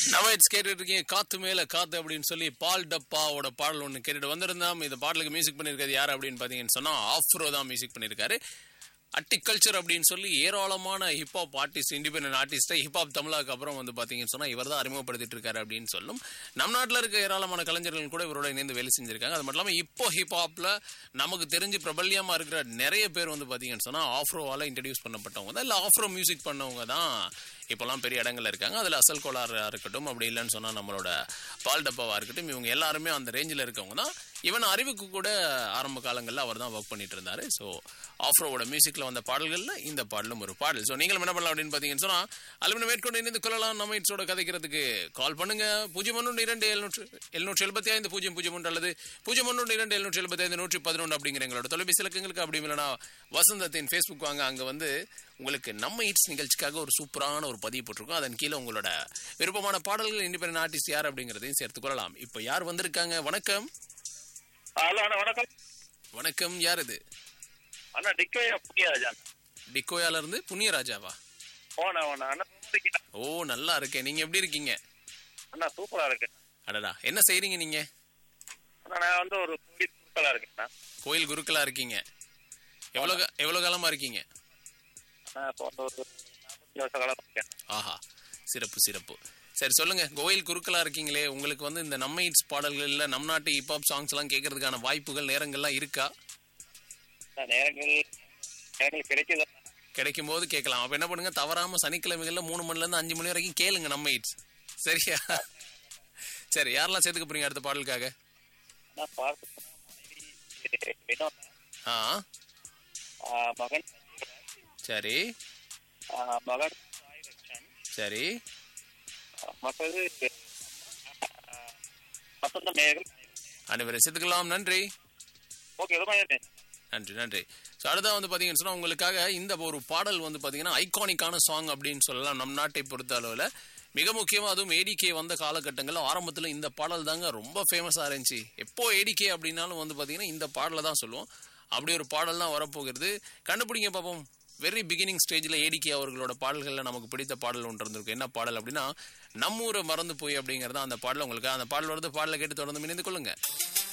நவைட்ஸ் கேட்டுட்டு இருக்கீங்க காத்து மேல காத்து அப்படின்னு சொல்லி பால் டப்பாவோட பாடல் ஒன்று கேட்டுட்டு வந்திருந்தோம் இந்த பாடலுக்கு மியூசிக் பண்ணியிருக்காது யார் அப்படின்னு பார்த்தீங்கன்னு சொன்னா ஆஃப்ரோ தான் மியூசிக் பண்ணியிருக்காரு அட்டிக்கல்ச்சர் அப்படின்னு சொல்லி ஏராளமான ஹிப்ஹாப் ஆர்டிஸ்ட் இண்டிபெண்டன்ட் ஆர்டிஸ்ட்டை ஹிப்ஹாப் தமிழாக்கு அப்புறம் வந்து பார்த்தீங்கன்னு சொன்னா இவர் தான் அறிமுகப்படுத்திட்டு இருக்காரு அப்படின்னு சொல்லும் நம் நாட்டில் இருக்க ஏராளமான கலைஞர்கள் கூட இவரோட இணைந்து வேலை செஞ்சிருக்காங்க அது மட்டும் இல்லாமல் இப்போ ஹிப்ஹாப்ல நமக்கு தெரிஞ்சு பிரபல்யமா இருக்கிற நிறைய பேர் வந்து பார்த்தீங்கன்னு சொன்னா ஆஃப்ரோவால இன்ட்ரடியூஸ் பண்ணப்பட்டவங்க தான் இல்லை ஆஃப்ரோ மியூசிக் பண்ணவங்க தான் இப்போலாம் பெரிய இடங்கள்ல இருக்காங்க அதில் அசல் கோளாறா இருக்கட்டும் அப்படி இல்லைன்னு சொன்னால் நம்மளோட பால் டப்பாவாக இருக்கட்டும் இவங்க எல்லாருமே அந்த ரேஞ்சில் இருக்கவங்க தான் இவன் அறிவுக்கு கூட ஆரம்ப காலங்களில் அவர் தான் ஒர்க் பண்ணிட்டு இருந்தாரு ஸோ ஆஃப்ரோவோட மியூசிக்கில் வந்த பாடல்களில் இந்த பாடலும் ஒரு பாடல் ஸோ நீங்களும் என்ன பண்ணலாம் அப்படின்னு பார்த்தீங்கன்னு சொன்னால் அலுமின மேற்கொண்டு இணைந்து கொள்ளலாம் நம்ம இட்ஸோட கதைக்கிறதுக்கு கால் பண்ணுங்க பூஜ்ஜியம் ஒன்று இரண்டு எழுநூற்று எழுநூற்றி எழுபத்தி ஐந்து பூஜ்ஜியம் பூஜ்ஜியம் ஒன்று அல்லது பூஜ்ஜியம் ஒன்று இரண்டு எழுநூற்றி எழுபத்தி ஐந்து நூற்றி பதினொன்று அப்படிங்கிற எங்களோட தொலைபேசி இலக்கங்களுக்கு அப்படி இல்லைனா வசந்தத்தின் ஃபேஸ்புக் வாங்க அங்கே வந்து உங்களுக்கு நம்ம இட்ஸ் நிகழ்ச்சிக்காக ஒரு சூப்பரான ஒரு பதிவு போட்டிருக்கோம் அதன் கீழே உங்களோட விருப்பமான பாடல்கள் இண்டிபெண்டன்ட் ஆர்டிஸ்ட் யார் அப்படிங்கிறதையும் சேர்த்துக் கொள்ளலாம் இப்போ யார் வந்திருக்காங்க வணக்கம் ஹலோ அண்ணா வணக்கம் வணக்கம் யார் இது அண்ணா டிக்கே புண்ணியராஜா டிக்கோயால இருந்து புண்ணியராஜாவா ஓண்ணா ஓண்ணா அண்ணா இருக்கீங்களா? ஓ நல்லா இருக்கேன் நீங்க எப்படி இருக்கீங்க அண்ணா சூப்பரா இருக்கு அடடா என்ன செய்றீங்க நீங்க அண்ணா நான் வந்து ஒரு கோயில் சூப்பரா இருக்கேண்ணா கோயில் குருக்களா இருக்கீங்க எவ்வளவு கா- எவ்வளவு காலமா இருக்கீங்க அண்ணா இப்போ வந்து ஒரு நாற்பத்தஞ்சு வருஷ காலம் இருக்கேன் ஆஹா சிறப்பு சிறப்பு சரி சொல்லுங்க கோயில் குருக்களா இருக்கீங்களே உங்களுக்கு வந்து இந்த நம்ம இட்ஸ் பாடல்கள்ல நம் நாட்டு ஹிப்ஹாப் சாங்ஸ் எல்லாம் கேட்கறதுக்கான வாய்ப்புகள் நேரங்கள்லாம் இருக்கா அண்ணா, நேரங்கள் நேரங்கள் கிடைக்குது கிடைக்கும் போது கேட்கலாம் அப்ப என்ன பண்ணுங்க தவறாம சனிக்கிழமைகள்ல மூணு மணில இருந்து அஞ்சு மணி வரைக்கும் கேளுங்க நம்ம இட்ஸ் சரியா சரி யாரெல்லாம் சேர்த்துக்க போறீங்க அடுத்த பாடலுக்காக அண்ணா பார்த்து மனைவி வினோத் ஆ ஆ, மகன் சரி ஆ, மகன் சாய் ரக்ஷன் சரி ஆ, மற்றது ஆ, வசந்த மேகல் அனைவரை சேர்த்துக்கலாம் நன்றி ஓகே ரொம்ப நன்றி நன்றி நன்றி ஸோ அடுத்தா வந்து பார்த்தீங்கன்னு சொன்னால் உங்களுக்காக இந்த ஒரு பாடல் வந்து பார்த்தீங்கன்னா ஐகானிக்கான சாங் அப்படின்னு சொல்லலாம் நம் நாட்டை பொறுத்த அளவில் மிக முக்கியமாக அதுவும் ஏடிகே வந்த காலகட்டங்களில் ஆரம்பத்தில் இந்த பாடல் தாங்க ரொம்ப ஃபேமஸாக இருந்துச்சு எப்போ ஏடிகே அப்படின்னாலும் வந்து பார்த்தீங்கன்னா இந்த பாடலை தான் சொல்லுவோம் அப்படி ஒரு பாடல் தான் வரப்போகிறது கண்டுபிடிங்க பார்ப்போம் வெரி பிகினிங் ஸ்டேஜில் ஏடிகே அவர்களோட பாடல்களில் நமக்கு பிடித்த பாடல் ஒன்று இருந்திருக்கு என்ன பாடல் அப்படின்னா நம்மூரை மறந்து போய் அப்படிங்கிறது அந்த பாடல் உங்களுக்கு அந்த பாடல் வருது பாடலை கேட்டு தொடர்ந்து இணைந்து கொள்ளுங்க